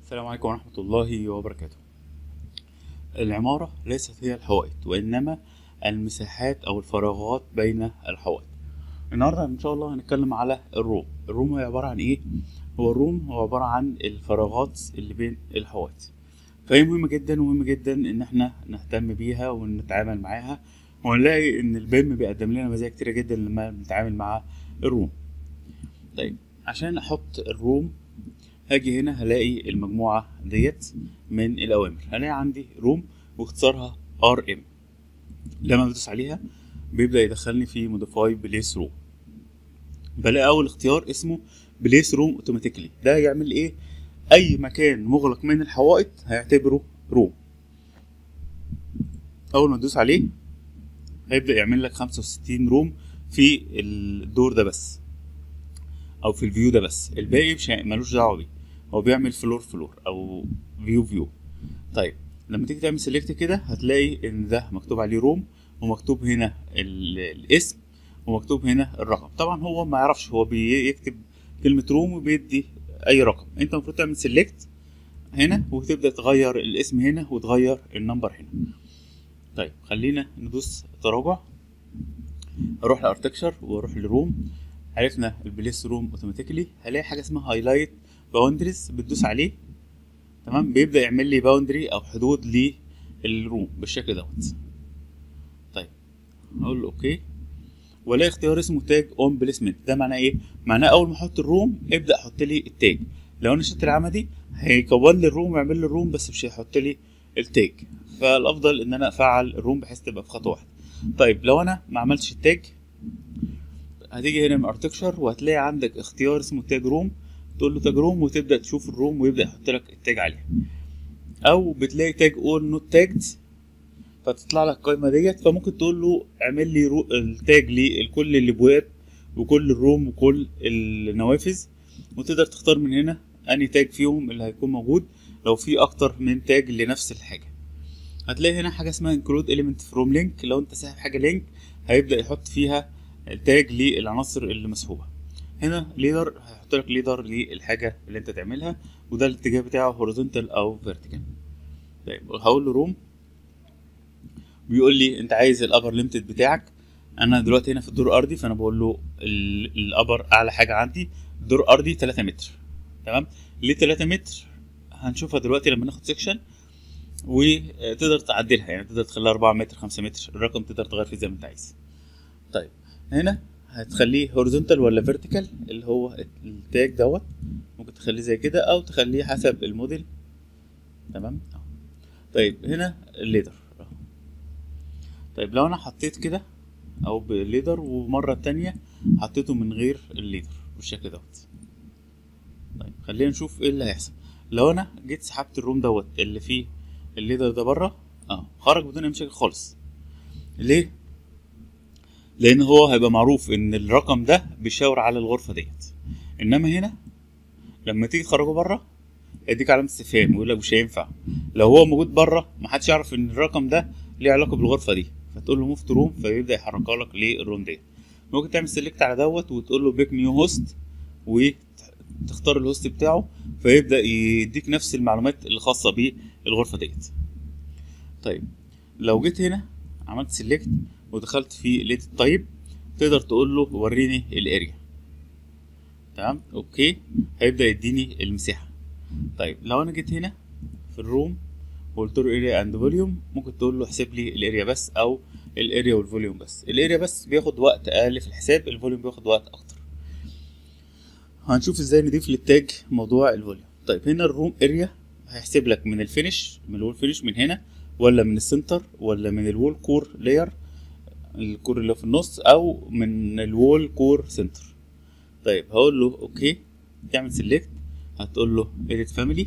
السلام عليكم ورحمة الله وبركاته العمارة ليست هي الحوائط وإنما المساحات أو الفراغات بين الحوائط النهاردة إن شاء الله هنتكلم على الروم الروم هي عبارة عن إيه؟ هو الروم هو عبارة عن الفراغات اللي بين الحوائط فهي مهمة جدا ومهم جدا إن إحنا نهتم بيها ونتعامل معاها ونلاقي إن البيم بيقدم لنا مزايا كتيرة جدا لما بنتعامل مع الروم طيب عشان أحط الروم هاجي هنا هلاقي المجموعة ديت من الأوامر هلاقي عندي روم واختصارها ار ام لما بدوس عليها بيبدأ يدخلني في موديفاي بليس روم بلاقي أول اختيار اسمه بليس روم اوتوماتيكلي ده يعمل ايه أي مكان مغلق من الحوائط هيعتبره روم أول ما تدوس عليه هيبدأ يعمل لك خمسة وستين روم في الدور ده بس او في الفيو ده بس الباقي مش ملوش دعوه بيه هو بيعمل فلور فلور او فيو فيو طيب لما تيجي تعمل سيلكت كده هتلاقي ان ده مكتوب عليه روم ومكتوب هنا ال- الاسم ومكتوب هنا الرقم طبعا هو ما يعرفش هو بيكتب كلمه روم وبيدي اي رقم انت المفروض تعمل سيلكت هنا وتبدا تغير الاسم هنا وتغير النمبر هنا طيب خلينا ندوس تراجع اروح لارتكشر واروح لروم عرفنا البليس روم اوتوماتيكلي هلاقي حاجه اسمها هايلايت باوندريز بتدوس عليه تمام بيبدا يعمل لي باوندري او حدود للروم بالشكل دوت طيب اقول له اوكي والاقي اختيار اسمه تاج اون بليسمنت ده معناه ايه معناه اول ما احط الروم ابدا حط لي التاج لو انا شلت العمدي هيكون لي الروم ويعمل لي الروم بس مش هيحط لي التاج فالافضل ان انا افعل الروم بحيث تبقى في خطوه واحده طيب لو انا ما عملتش التاج هتيجي هنا من ارتكشر وهتلاقي عندك اختيار اسمه تاج روم تقول له تاج روم وتبدا تشوف الروم ويبدا يحط لك التاج عليها او بتلاقي تاج اول نوت تاجد فتطلع لك القايمه ديت فممكن تقول له اعمل لي رو... التاج لكل الابواب وكل الروم وكل النوافذ وتقدر تختار من هنا انهي تاج فيهم اللي هيكون موجود لو في اكتر من تاج لنفس الحاجه هتلاقي هنا حاجه اسمها انكلود اليمنت فروم لينك لو انت ساحب حاجه لينك هيبدا يحط فيها التاج للعناصر اللي مسحوبه هنا ليدر هيحط لك ليدر للحاجه اللي انت تعملها وده الاتجاه بتاعه هوريزونتال او فيرتيكال طيب هقول له روم بيقول لي انت عايز الابر ليميتد بتاعك انا دلوقتي هنا في الدور الارضي فانا بقول له الابر اعلى حاجه عندي الدور الارضي 3 متر تمام ليه 3 متر هنشوفها دلوقتي لما ناخد سيكشن وتقدر تعدلها يعني تقدر تخليها 4 متر 5 متر الرقم تقدر تغير فيه زي ما انت عايز طيب هنا هتخليه هوريزونتال ولا فيرتيكال اللي هو التاج دوت ممكن تخليه زي كده او تخليه حسب الموديل تمام أهو. طيب هنا الليدر أهو. طيب لو انا حطيت كده او بالليدر ومره تانية حطيته من غير الليدر بالشكل دوت طيب خلينا نشوف ايه اللي هيحصل لو انا جيت سحبت الروم دوت اللي فيه الليدر ده بره اه خرج بدون اي مشاكل خالص ليه لان هو هيبقى معروف ان الرقم ده بيشاور على الغرفه ديت انما هنا لما تيجي تخرجه بره يديك علامه استفهام ويقول لك مش هينفع لو هو موجود بره محدش يعرف ان الرقم ده ليه علاقه بالغرفه دي فتقول له موف تو روم فيبدا يحركها لك للروم ديت ممكن تعمل سيلكت على دوت وتقول له بيك نيو هوست وتختار الهوست بتاعه فيبدا يديك نفس المعلومات اللي خاصه بالغرفه ديت طيب لو جيت هنا عملت سيلكت ودخلت في لقيت الطيب تقدر تقول له وريني الاريا تمام اوكي هيبدا يديني المساحه طيب لو انا جيت هنا في الروم وقلت له اريا اند فوليوم ممكن تقول له احسب لي الاريا بس او الاريا والفوليوم بس الاريا بس بياخد وقت اقل في الحساب الفوليوم بياخد وقت اكتر هنشوف ازاي نضيف للتاج موضوع الفوليوم طيب هنا الروم اريا هيحسب لك من الفينش من الوول فينش من هنا ولا من السنتر ولا من الوول كور لاير الكور اللي في النص او من الوول كور سنتر طيب هقول له اوكي تعمل سيلكت هتقول له edit family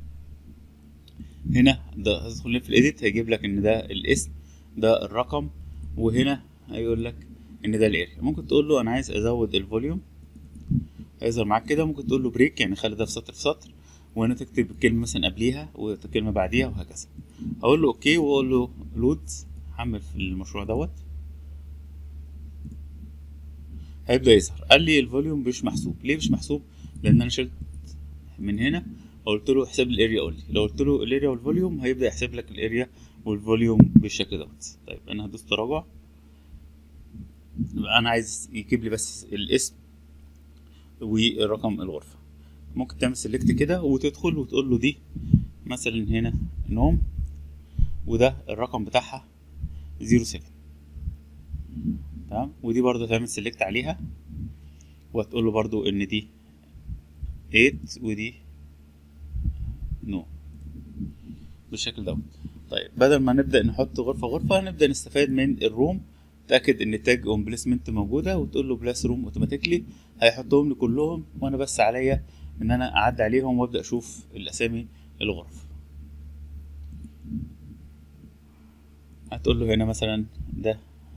هنا ده هتدخل في الايديت هيجيب لك ان ده الاسم ده الرقم وهنا هيقول لك ان ده الاريا ممكن تقول له انا عايز ازود الفوليوم هيظهر معاك كده ممكن تقول له بريك يعني خلي ده في سطر في سطر وهنا تكتب كلمه مثلا قبليها وكلمه بعديها وهكذا هقول له اوكي واقول له لود حمل في المشروع دوت هيبدا يظهر قال لي الفوليوم مش محسوب ليه مش محسوب لان انا شلت من هنا قلت له احسب لي الاريا قول لي لو قلت له الاريا والفوليوم هيبدا يحسب لك الاريا والفوليوم بالشكل دوت طيب انا هدوس تراجع انا عايز يجيب لي بس الاسم والرقم الغرفه ممكن تعمل سيلكت كده وتدخل وتقول له دي مثلا هنا نوم وده الرقم بتاعها زيرو سكند تمام ودي برضو تعمل سيلكت عليها وهتقول له برضو ان دي 8 ودي نو بالشكل دوت طيب بدل ما نبدا نحط غرفه غرفه نبدا نستفاد من الروم تاكد ان تاج اون بليسمنت موجوده وتقول له بلاس روم اوتوماتيكلي هيحطهم لي كلهم وانا بس عليا ان انا اعدي عليهم وابدا اشوف الاسامي الغرف هتقول له هنا مثلا ده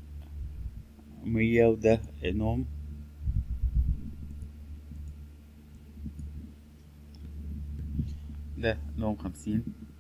مية وده نوم ده نوم خمسين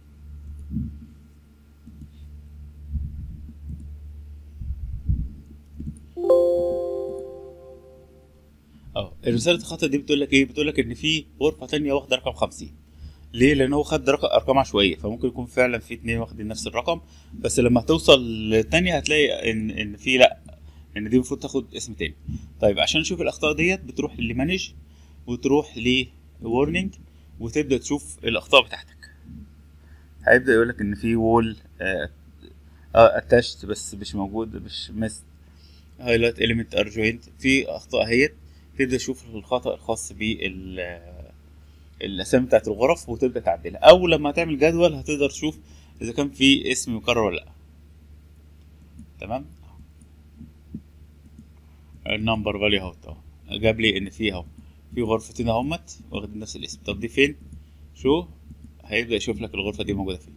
اه رسالة الخطأ دي بتقول لك ايه؟ بتقول لك ان في غرفة تانية واخدة رقم 50 ليه؟ لان هو خد رقم ارقام عشوائية فممكن يكون فعلا في اتنين واخدين نفس الرقم بس لما توصل للتانية هتلاقي ان ان في لا ان دي المفروض تاخد اسم تاني طيب عشان نشوف الاخطاء ديت بتروح لمانج وتروح لورنينج وتبدا تشوف الاخطاء بتاعتك هيبدا يقول لك ان في وول اه اتاشت بس مش موجود مش مس هايلايت اليمنت ار جوينت في اخطاء اهيت تبدا تشوف الخطا الخاص بال الاسامي بتاعت الغرف وتبدا تعدلها او لما تعمل جدول هتقدر تشوف اذا كان في اسم مكرر ولا لا تمام النمبر فاليو اهوت اهو جاب لي ان في اهو في غرفتين اهمت واخدين نفس الاسم طب دي فين شو هيبدا يشوف لك الغرفه دي موجوده فين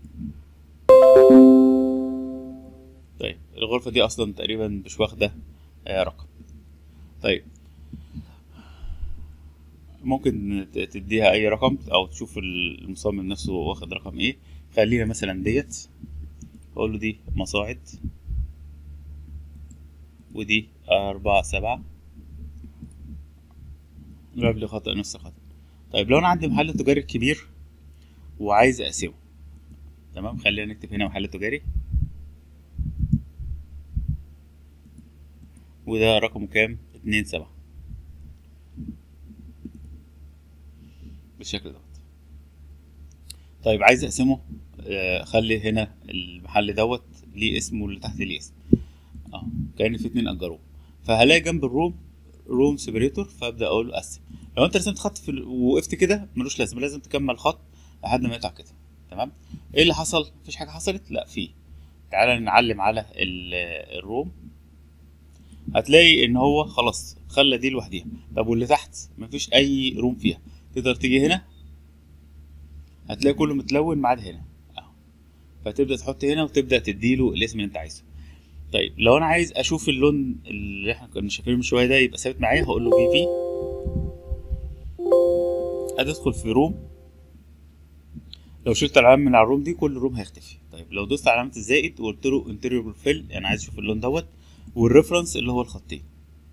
طيب الغرفه دي اصلا تقريبا مش واخده آه رقم طيب ممكن تديها اي رقم او تشوف المصمم نفسه واخد رقم ايه خلينا مثلا ديت اقول له دي مصاعد ودي أربعة سبعة جاب لي خطأ نفس الخطأ طيب لو أنا عندي محل تجاري كبير وعايز أقسمه تمام خلينا نكتب هنا محل تجاري وده رقمه كام اتنين سبعة بالشكل دوت طيب عايز اقسمه آه خلي هنا المحل دوت ليه اسم واللي تحت ليه اسم اه كان في اتنين اجروه فهلاقي جنب الروم روم سيبريتور فابدا اقول له قسم لو انت رسمت خط في ال... وقفت كده ملوش لازمه لازم تكمل خط لحد ما يقطع كده تمام ايه اللي حصل مفيش حاجه حصلت لا في تعالى نعلم على ال... الروم هتلاقي ان هو خلاص خلى دي لوحديها طب واللي تحت مفيش اي روم فيها تقدر تيجي هنا هتلاقي كله متلون ما عدا هنا اهو فتبدا تحط هنا وتبدا تديله الاسم اللي انت عايزه طيب لو انا عايز اشوف اللون اللي احنا كنا شايفينه من شويه ده يبقى ثابت معايا هقول له في في هتدخل في روم لو شلت العلامه من على الروم دي كل روم هيختفي طيب لو دوست على علامه الزائد وقلت له انتريور بروفيل انا عايز اشوف اللون دوت والريفرنس اللي هو الخطين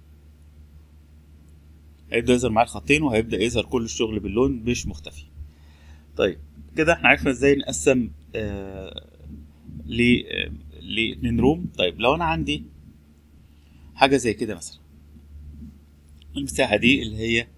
هيبدا يظهر معايا الخطين وهيبدا يظهر كل الشغل باللون مش مختفي طيب كده احنا عرفنا ازاي نقسم آه ل آه لاتنين روم طيب لو انا عندي حاجة زي كده مثلا المساحة دي اللي هي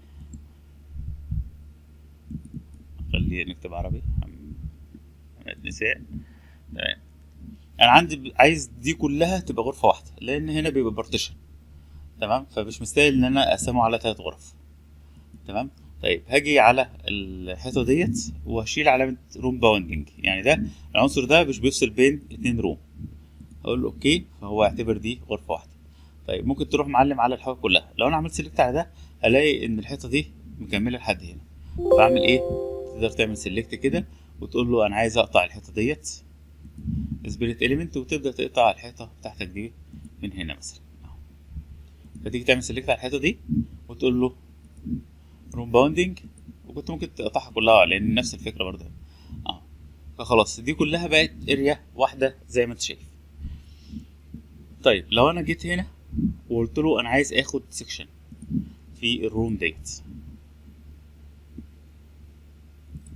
خلينا نكتب عربي نساء تمام انا عندي عايز دي كلها تبقى غرفة واحدة لان هنا بيبقى بارتيشن تمام فمش مستاهل ان انا اقسمه على تلات غرف تمام طيب هاجي على الحيطة ديت وهشيل علامة روم باوندنج يعني ده العنصر ده مش بيفصل بين اتنين روم اقول له اوكي فهو يعتبر دي غرفه واحده طيب ممكن تروح معلم على الحيطه كلها لو انا عملت سيلكت على ده الاقي ان الحيطه دي مكمله لحد هنا فاعمل ايه تقدر تعمل سيلكت كده وتقول له انا عايز اقطع الحيطه ديت سبيريت اليمنت وتبدا تقطع الحيطه بتاعتك دي من هنا مثلا فتيجي تعمل سيلكت على الحيطه دي وتقول له روم باوندنج وكنت ممكن تقطعها كلها لان نفس الفكره برضه اه فخلاص دي كلها بقت اريا واحده زي ما انت شايف طيب لو انا جيت هنا وقلت له انا عايز اخد سيكشن في الروم ديت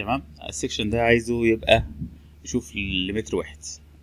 تمام السكشن ده عايزه يبقى يشوف لمتر واحد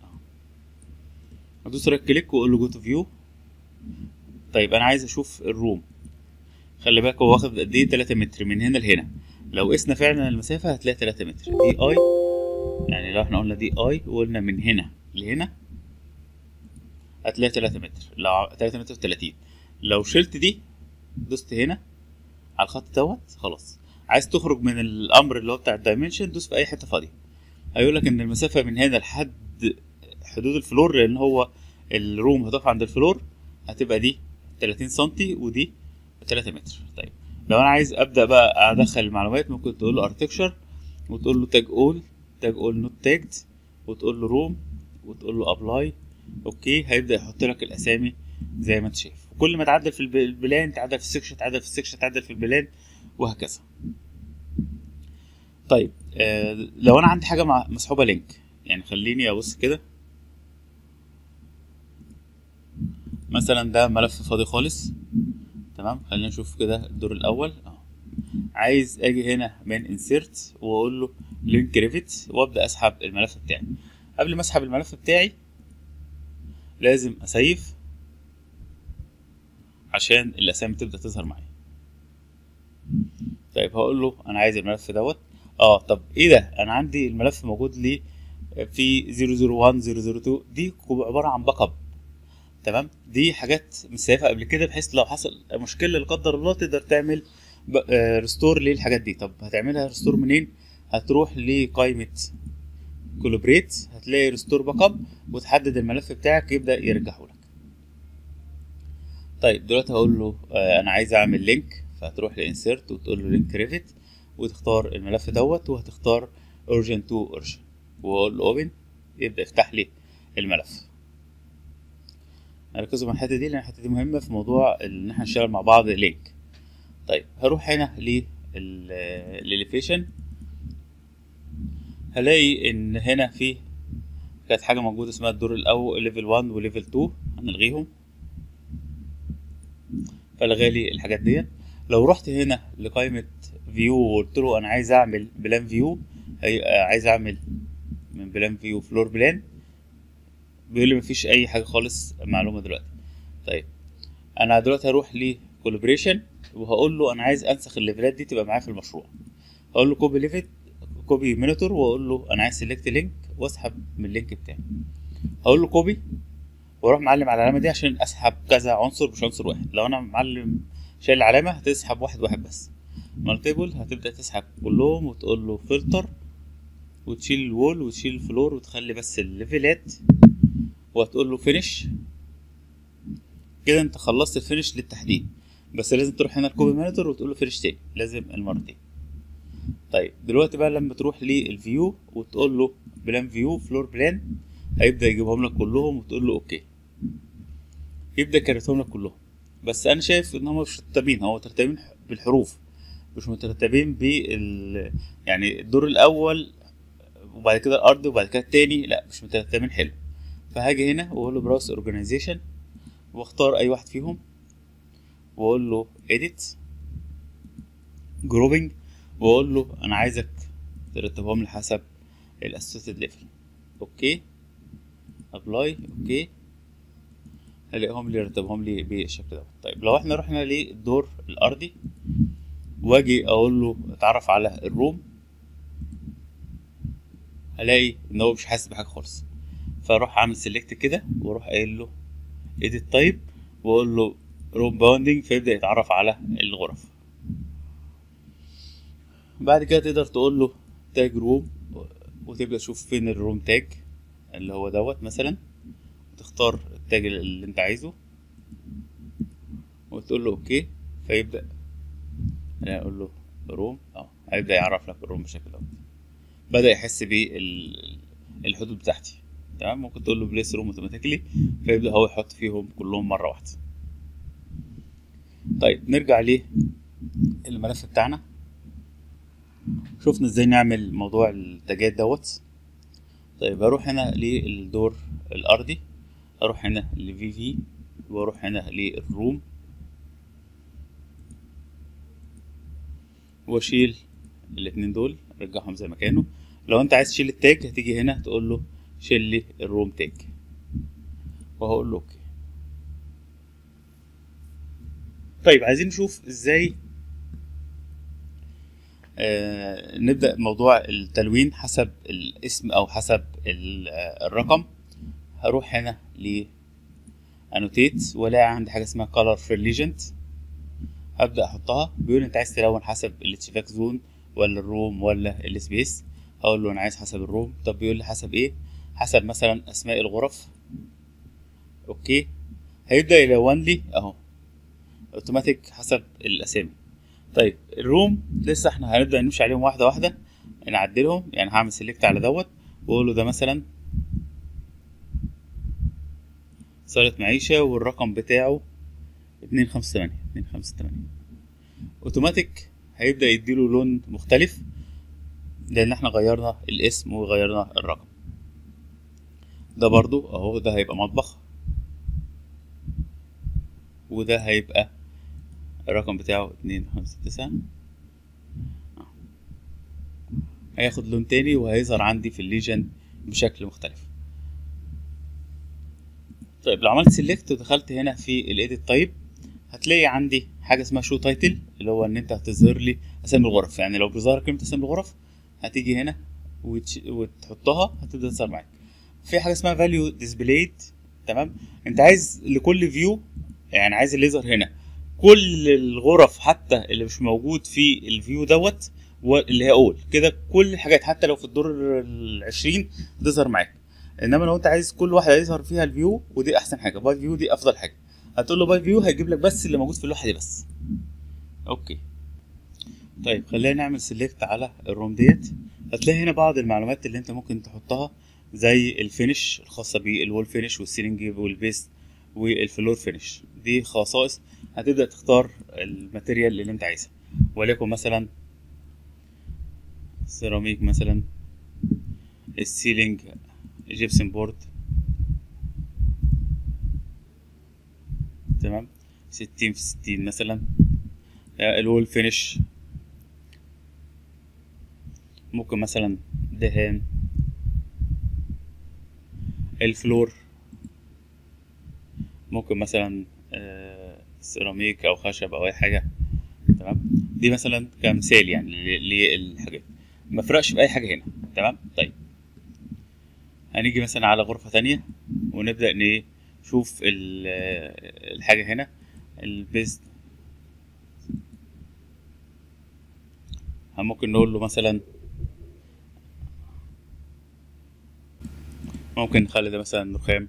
ادوس رايت كليك واقول له جو تو فيو طيب انا عايز اشوف الروم خلي بالك هو واخد قد ايه 3 متر من هنا لهنا لو قسنا فعلا المسافه هتلاقي 3 متر دي اي يعني لو احنا قلنا دي اي وقلنا من هنا لهنا هتلاقي 3 متر لو 3 متر و30 لو شلت دي دوست هنا على الخط دوت خلاص عايز تخرج من الامر اللي هو بتاع الدايمنشن دوس في اي حته فاضيه هيقول لك ان المسافه من هنا لحد حدود الفلور لان هو الروم هتقف عند الفلور هتبقى دي 30 سنتي ودي 3 متر طيب لو انا عايز ابدا بقى ادخل المعلومات ممكن تقول له ارتكشر وتقول له تاج اول تاج اول نوت تاجد وتقول له روم وتقول له ابلاي اوكي هيبدا يحط لك الاسامي زي ما انت شايف كل ما تعدل في البلان تعدل في السكشن تعدل في السكشن تعدل في البلان وهكذا طيب آه لو انا عندي حاجه مع مسحوبه لينك يعني خليني ابص كده مثلا ده ملف فاضي خالص تمام خلينا نشوف كده الدور الاول اه عايز اجي هنا من انسيرت واقول له لينك ريفت وابدا اسحب الملف بتاعي قبل ما اسحب الملف بتاعي لازم اسيف عشان الاسامي تبدا تظهر معايا طيب هقول له انا عايز الملف دوت اه طب ايه ده انا عندي الملف موجود لي في 001 002 دي عباره عن باك اب تمام دي حاجات مسيفه قبل كده بحيث لو حصل مشكله لا قدر الله تقدر تعمل ريستور للحاجات دي طب هتعملها ريستور منين هتروح لقائمه كولابريت هتلاقي ريستور باك اب وتحدد الملف بتاعك يبدا يرجعه لك طيب دلوقتي هقول له آه انا عايز اعمل لينك فهتروح لانسيرت وتقول له لينك ريفت وتختار الملف دوت وهتختار اورجن تو اورجن واقول له اوبن يبدا يفتح لي الملف ركزوا مع الحته دي لان الحته دي مهمه في موضوع ان احنا نشتغل مع بعض لينك طيب هروح هنا للإليفيشن هلاقي ان هنا في كانت حاجه موجوده اسمها الدور الاول ليفل 1 وليفل 2 هنلغيهم فلغالي الحاجات ديت لو رحت هنا لقائمه فيو وقلت له انا عايز اعمل بلان فيو عايز اعمل من بلان فيو فلور بلان بيقول لي مفيش اي حاجه خالص معلومه دلوقتي طيب انا دلوقتي هروح لكولابريشن وهقول له انا عايز انسخ الليفلات دي تبقى معايا في المشروع هقول له كوبي ليفت كوبي مونيتور واقول له انا عايز سيلكت لينك واسحب من اللينك بتاعي هقول له كوبي واروح معلم على العلامه دي عشان اسحب كذا عنصر مش عنصر واحد لو انا معلم شايل العلامه هتسحب واحد واحد بس مالتيبل هتبدا تسحب كلهم وتقول له فلتر وتشيل الوول وتشيل الفلور وتخلي بس الليفلات وهتقول له فينش كده انت خلصت الفينش للتحديد بس لازم تروح هنا الكوبي مانيتور وتقول له فينش تاني لازم المرتين طيب دلوقتي بقى لما تروح للفيو وتقول له بلان فيو فلور بلان هيبدا يجيبهم لك كلهم وتقول له اوكي يبدا يكرتهم لك كلهم بس انا شايف ان هم مش مرتبين هو ترتيبين بالحروف مش مترتبين بال يعني الدور الاول وبعد كده الارض وبعد كده التاني لا مش مترتبين حلو فهاجي هنا واقول له براوس اورجانيزيشن واختار اي واحد فيهم واقول له edit جروبنج واقول له انا عايزك ترتبهم لي حسب الاسوسيتد ليفل اوكي ابلاي اوكي هلاقيهم لي يرتبهم لي بالشكل ده طيب لو احنا رحنا للدور الارضي واجي اقول له اتعرف على الروم هلاقي ان هو مش حاسس بحاجه خالص فاروح اعمل سيلكت كده واروح قايل له edit type واقول له روم باوندنج فيبدا يتعرف على الغرف بعد كده تقدر تقول له تاج روم وتبدا تشوف فين الروم تاج اللي هو دوت مثلا وتختار التاج اللي انت عايزه وتقول له اوكي فيبدا اقول له روم اه هيبدا يعرف لك الروم بالشكل دوت بدا يحس بالحدود بتاعتي تمام ممكن تقول له بليس روم اوتوماتيكلي فيبدا هو يحط فيهم كلهم مره واحده طيب نرجع ليه الملف بتاعنا شفنا ازاي نعمل موضوع التاجات دوت طيب هروح هنا للدور الارضي اروح هنا لفي في واروح هنا للروم واشيل الاتنين دول رجعهم زي ما كانوا لو انت عايز تشيل التاج هتيجي هنا تقول له شيل لي الروم تاج وهقول له اوكي طيب عايزين نشوف ازاي آه نبدأ موضوع التلوين حسب الاسم او حسب ال- آه، الرقم هروح هنا ل انوتيت والاقي عندي حاجه اسمها color for legend هبدأ احطها بيقول انت عايز تلون حسب الاتشفاك زون ولا الروم ولا السبيس هقول له انا عايز حسب الروم طب بيقول لي حسب ايه حسب مثلا اسماء الغرف اوكي هيبدأ يلون لي اهو اوتوماتيك حسب الاسامي طيب الروم لسه احنا هنبدأ نمشي عليهم واحدة واحدة نعدلهم يعني هعمل سيلكت على دوت واقول له ده مثلا صالة معيشة والرقم بتاعه اتنين خمسة تمانية اتنين خمسة تمانية اوتوماتيك هيبدأ يديله لون مختلف لأن احنا غيرنا الاسم وغيرنا الرقم ده برضو اهو ده هيبقى مطبخ وده هيبقى الرقم بتاعه اتنين خمسة تسعة آه. هياخد لون تاني وهيظهر عندي في الليجن بشكل مختلف طيب لو عملت سيلكت ودخلت هنا في الايديت تايب هتلاقي عندي حاجه اسمها شو تايتل اللي هو ان انت هتظهر لي اسامي الغرف يعني لو بيظهر كلمه اسامي الغرف هتيجي هنا وتش... وتحطها هتبدا تظهر معاك في حاجه اسمها فاليو ديسبلايد تمام انت عايز لكل فيو يعني عايز اللي يظهر هنا كل الغرف حتى اللي مش موجود في الفيو دوت اللي هي اول كده كل الحاجات حتى لو في الدور العشرين تظهر معاك انما لو انت عايز كل واحده يظهر فيها الفيو ودي احسن حاجه باي فيو دي افضل حاجه هتقول له باي فيو هيجيب لك بس اللي موجود في اللوحه دي بس اوكي طيب خلينا نعمل سيلكت على الروم ديت هتلاقي هنا بعض المعلومات اللي انت ممكن تحطها زي الفينش الخاصه بالوول فينش والسيلينج والبيست والفلور فينش دي خصائص هتبدا تختار الماتيريال اللي انت عايزها وليكن مثلا سيراميك مثلا السيلينج جيبسن بورد تمام ستين في ستين مثلا الوول فينش ممكن مثلا دهان الفلور ممكن مثلا سيراميك او خشب او اي حاجه تمام دي مثلا كمثال يعني للحاجات ما فرقش في اي حاجه هنا تمام طيب هنيجي مثلا على غرفة تانية ونبدأ نشوف الحاجة هنا البيست ممكن نقول له مثلا ممكن نخلي ده مثلا رخام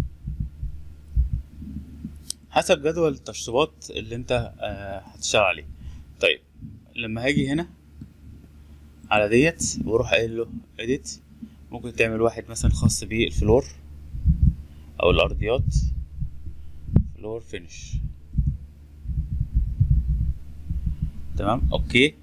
حسب جدول التشطيبات اللي انت هتشتغل عليه طيب لما هاجي هنا على ديت واروح قايل له edit ممكن تعمل واحد مثلا خاص بالفلور او الارضيات فلور فينش تمام اوكي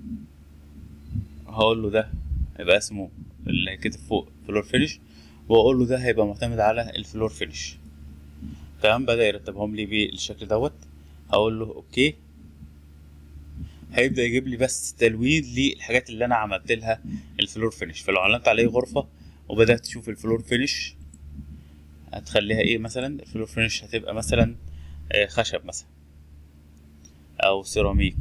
هقول له ده هيبقى اسمه اللي كاتب فوق فلور فينش واقول له ده هيبقى معتمد على الفلور فينش تمام بدا يرتبهم لي بالشكل دوت هقول له اوكي هيبدا يجيب لي بس تلوين للحاجات اللي انا عملت لها الفلور فينش فلو علمت عليه غرفه وبدات تشوف الفلور فينش هتخليها ايه مثلا الفلور فينش هتبقى مثلا خشب مثلا او سيراميك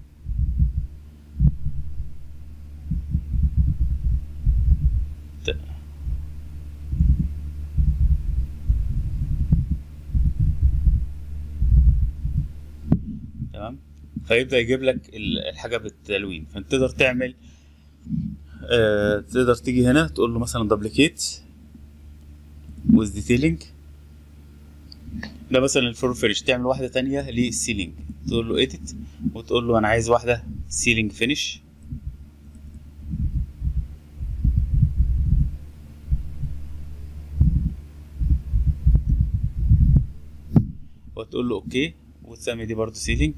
تمام فيبدا يجيب لك الحاجه بالتلوين فانت تقدر تعمل آه تقدر تيجي هنا تقول له مثلا دبليكيت ويز ديتيلينج ده مثلا الفلور فينش تعمل واحده تانية للسيلينج تقول له اديت وتقول له انا عايز واحده سيلينج فينش وتقول له اوكي وتسمي دي برضو سيلينج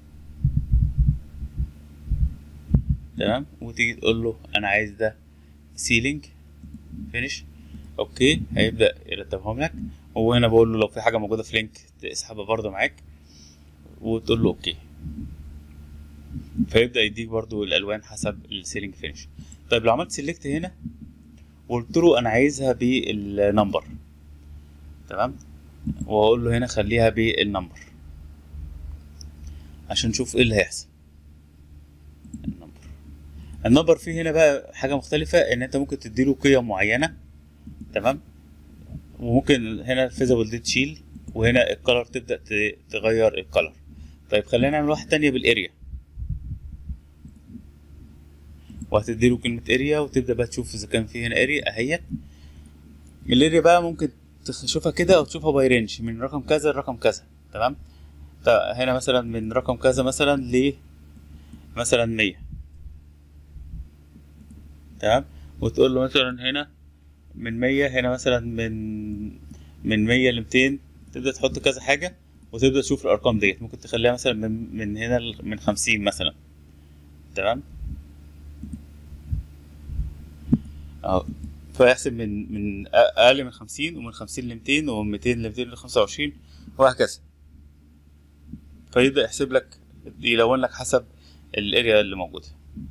تمام وتيجي تقول له انا عايز ده سيلينج فينش اوكي هيبدا يرتبهم لك وهنا بقول له لو في حاجه موجوده في لينك تسحبها برضه معاك وتقول له اوكي فيبدا يديك برضو الالوان حسب السيلينج فينش طيب لو عملت سيلكت هنا وقلت له انا عايزها بالنمبر تمام واقول له هنا خليها بالنمبر عشان نشوف ايه اللي هيحصل النمبر النمبر فيه هنا بقى حاجه مختلفه ان انت ممكن تديله قيم معينه تمام وممكن هنا الفيزابل دي تشيل وهنا الكلر تبدا ت- تغير الكلر طيب خلينا نعمل واحده تانية بالاريا وهتديله كلمة اريا وتبدأ بقى تشوف إذا كان في هنا اريا أهيت الاريا بقى ممكن تشوفها كده أو تشوفها باي رينج من رقم كذا لرقم كذا تمام طيب هنا مثلا من رقم كذا مثلا ل مثلا مية تمام وتقول له مثلا هنا من مية هنا مثلا من من مية لميتين تبدأ تحط كذا حاجة وتبدأ تشوف الأرقام ديت ممكن تخليها مثلا من من هنا ل- من خمسين مثلا تمام اهو فيحسب من من اقل من 50 ومن 50 ل 200 ومن 200 ل 200 ل 25 وهكذا فيبدا يحسب لك يلون لك حسب الاريا اللي موجوده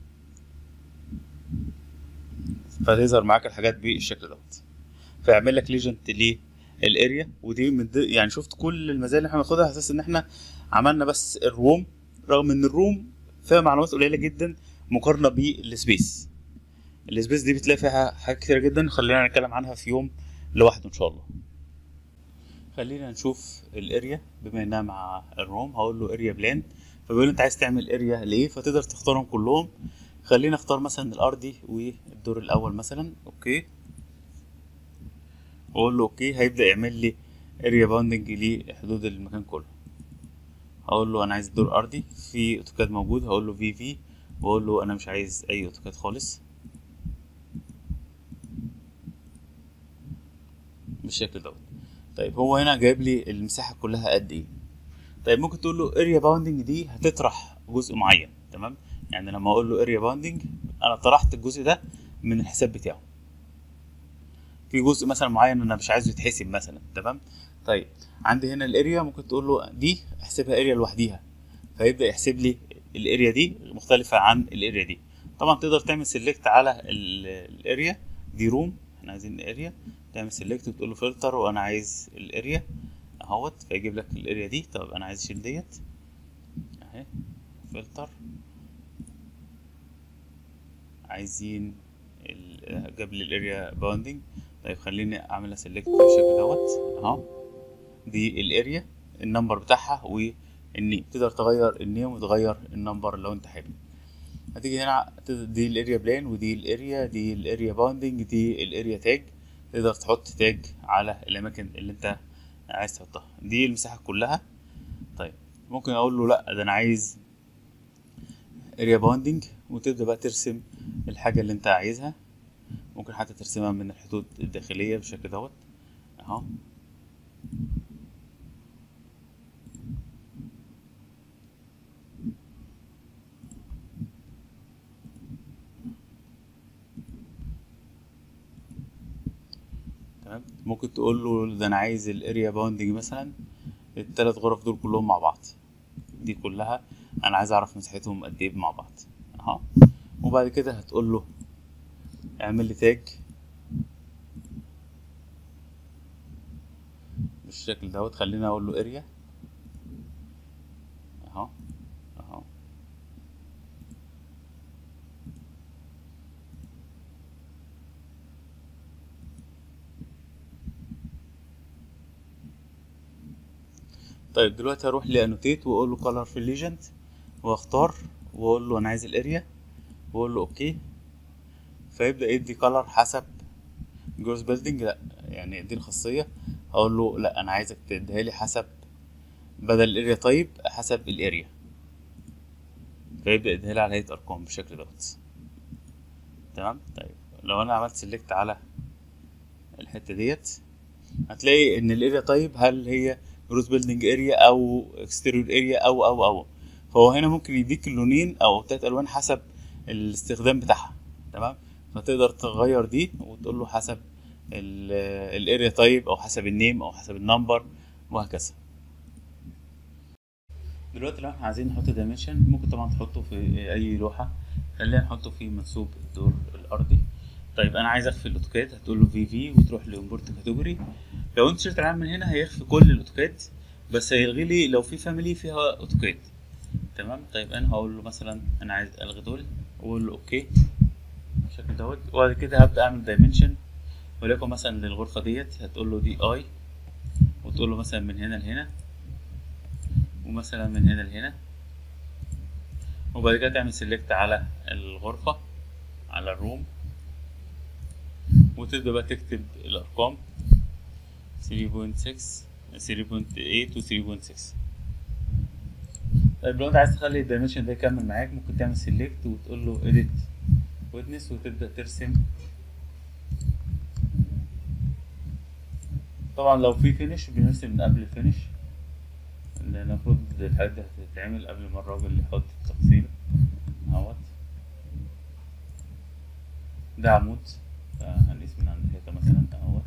فتظهر معاك الحاجات بالشكل دوت فيعمل لك ليجنت للاريا ودي من دي يعني شفت كل المزايا اللي احنا بناخدها على اساس ان احنا عملنا بس الروم رغم ان الروم فيها معلومات قليله جدا مقارنه بالسبيس السبيس دي بتلاقي فيها حاجات كتير جدا خلينا نتكلم عنها في يوم لوحده ان شاء الله خلينا نشوف الاريا بما انها مع الروم هقول له اريا بلان فبيقول لي انت عايز تعمل اريا لايه فتقدر تختارهم كلهم خلينا اختار مثلا الارضي والدور الاول مثلا اوكي واقول له اوكي هيبدا يعمل لي اريا باوندنج لحدود المكان كله هقول له انا عايز دور ارضي في اوتوكاد موجود هقول له في في واقول له انا مش عايز اي اوتوكاد خالص بالشكل دوت طيب هو هنا جايب لي المساحه كلها قد ايه طيب ممكن تقول له اريا باوندنج دي هتطرح جزء معين تمام يعني لما اقول له اريا باوندنج انا طرحت الجزء ده من الحساب بتاعه في جزء مثلا معين انا مش عايزه يتحسب مثلا تمام طيب عندي هنا الاريا ممكن تقول له دي احسبها اريا لوحديها فيبدا يحسب لي الاريا دي مختلفه عن الاريا دي طبعا تقدر تعمل سيلكت على الاريا دي روم احنا عايزين اريا تعمل سيلكت وتقول له فلتر وانا عايز الاريا اهوت فيجيب لك الاريا دي طب انا عايز اشيل ديت اهي فلتر عايزين ال- جاب لي الاريا باوندنج طيب خليني اعملها سيلكت بالشكل دوت اهو دي الاريا النمبر بتاعها والنيم تقدر تغير النيم وتغير النمبر لو انت حابب هتيجي هنا تقدر- دي الاريا بلان ودي الاريا دي الاريا باوندنج دي الاريا تاج تقدر تحط تاج على الاماكن اللي انت عايز تحطها دي المساحه كلها طيب ممكن اقول له لا ده انا عايز اريا باوندنج وتبدا بقى ترسم الحاجه اللي انت عايزها ممكن حتى ترسمها من الحدود الداخليه بالشكل دوت اهو تمام ممكن تقول له ده انا عايز الاريا باوندنج مثلا التلات غرف دول كلهم مع بعض دي كلها انا عايز اعرف مساحتهم قد ايه مع بعض اهو وبعد كده هتقول له اعمل لي تاج بالشكل دوت خلينا اقول له اريا اهو اهو طيب دلوقتي هروح لانوتيت واقول له كولر في الليجند واختار واقول له انا عايز الاريا واقول له اوكي فيبدا يدي كولر حسب جروس بيلدينج لا يعني دي الخاصيه اقول له لا انا عايزك تديها لي حسب بدل الاريا طيب حسب الاريا فيبدا يديها لي على هيئه ارقام بالشكل دوت تمام طيب لو انا عملت سيلكت على الحته ديت هتلاقي ان الاريا طيب هل هي جروس بيلدينج اريا او اكستيريور اريا او او او فهو هنا ممكن يديك اللونين او تلات الوان حسب الاستخدام بتاعها تمام فتقدر تغير دي وتقول له حسب الاريا طيب او حسب النيم او حسب النمبر وهكذا دلوقتي لو احنا عايزين نحط دايمنشن ممكن طبعا تحطه في اي لوحه خلينا نحطه في منسوب الدور الارضي طيب انا عايز اخفي الاوتوكاد هتقول له في في وتروح لامبورت كاتيجوري لو انت شلت العلامه من هنا هيخفي كل الاوتوكاد بس هيلغي لي لو في فاميلي فيها اوتوكاد تمام طيب انا هقول له مثلا انا عايز الغي دول واقول له اوكي بالشكل دوت وبعد كده هبدا اعمل دايمنشن وليكن مثلا للغرفه ديت هتقول له دي اي وتقول له مثلا من هنا لهنا ومثلا من هنا لهنا وبعد كده تعمل سيلكت على الغرفة على الروم وتبدأ بقى تكتب الأرقام 3.6 3.8 و 3.6 طيب لو انت عايز تخلي الدايمنشن ده يكمل معاك ممكن تعمل سيلكت وتقول له edit witness وتبدأ ترسم طبعا لو في فينش بنرسم من قبل الفينش لان المفروض الحاجات دي هتتعمل قبل ما الراجل يحط التفاصيل اهوت ده عمود هنقيس من عند الحيطة مثلا اهوت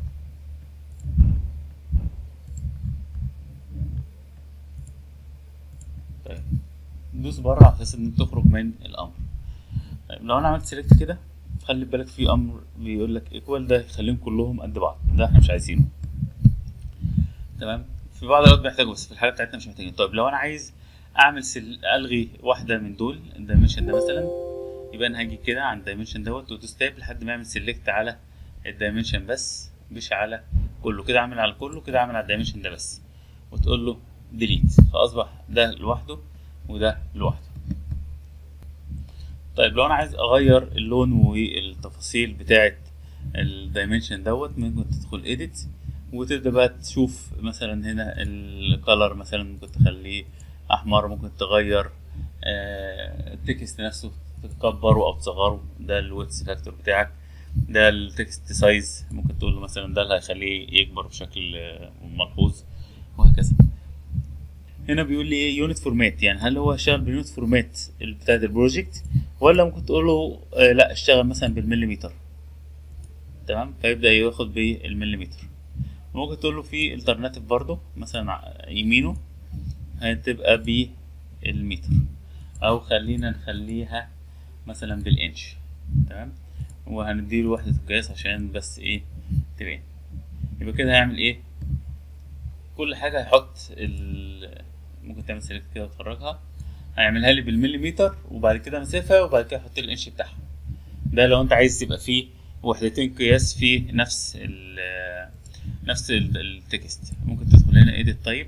طيب دوس بره على اساس ان تخرج من الامر طيب لو انا عملت سيلكت كده خلي بالك في امر بيقول لك ايكوال ده يخليهم كلهم قد بعض ده احنا مش عايزينه تمام في بعض الاوقات بنحتاجه بس في الحالة بتاعتنا مش محتاجين طيب لو انا عايز اعمل سل... الغي واحده من دول الدايمنشن ده مثلا يبقى انا هاجي كده عند الدايمنشن دوت وادوس تاب لحد ما اعمل سيلكت على الدايمنشن بس مش على كله كده اعمل على كله كده اعمل على الدايمنشن ده بس وتقول له ديليت فاصبح ده لوحده وده لوحده طيب لو انا عايز اغير اللون والتفاصيل بتاعه الدايمنشن دوت ممكن تدخل edit وتبدا بقى تشوف مثلا هنا الكالر مثلا ممكن تخليه احمر ممكن تغير التكست نفسه تكبره او تصغره ده الويتس فاكتور بتاعك ده التكست سايز ممكن تقول له مثلا ده اللي هيخليه يكبر بشكل ملحوظ وهكذا هنا بيقول لي ايه يونت فورمات يعني هل هو شغال باليونت فورمات بتاعت البروجكت ولا ممكن تقول له آه لا اشتغل مثلا بالمليمتر تمام فيبدا ياخد بالمليمتر ممكن تقول له في الترناتيف برضو مثلا يمينه هتبقى بالمتر او خلينا نخليها مثلا بالانش تمام وهنديله وحدة القياس عشان بس ايه تبان يبقى كده هيعمل ايه كل حاجة هيحط ال... ممكن تعمل سيلكت كده وتخرجها هيعملها لي بالمليمتر وبعد كده مسافة وبعد كده يحط لي الانش بتاعها ده لو انت عايز تبقى فيه وحدتين قياس في نفس ال نفس التكست ممكن تدخل هنا ايديت طيب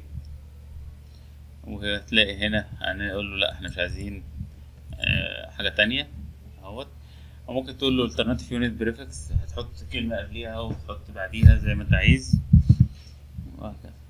وهتلاقي هنا هنقول له لا احنا مش عايزين اه حاجة تانية اهوت وممكن تقول له alternative unit prefix هتحط كلمة قبليها وتحط بعديها زي ما انت عايز وهكذا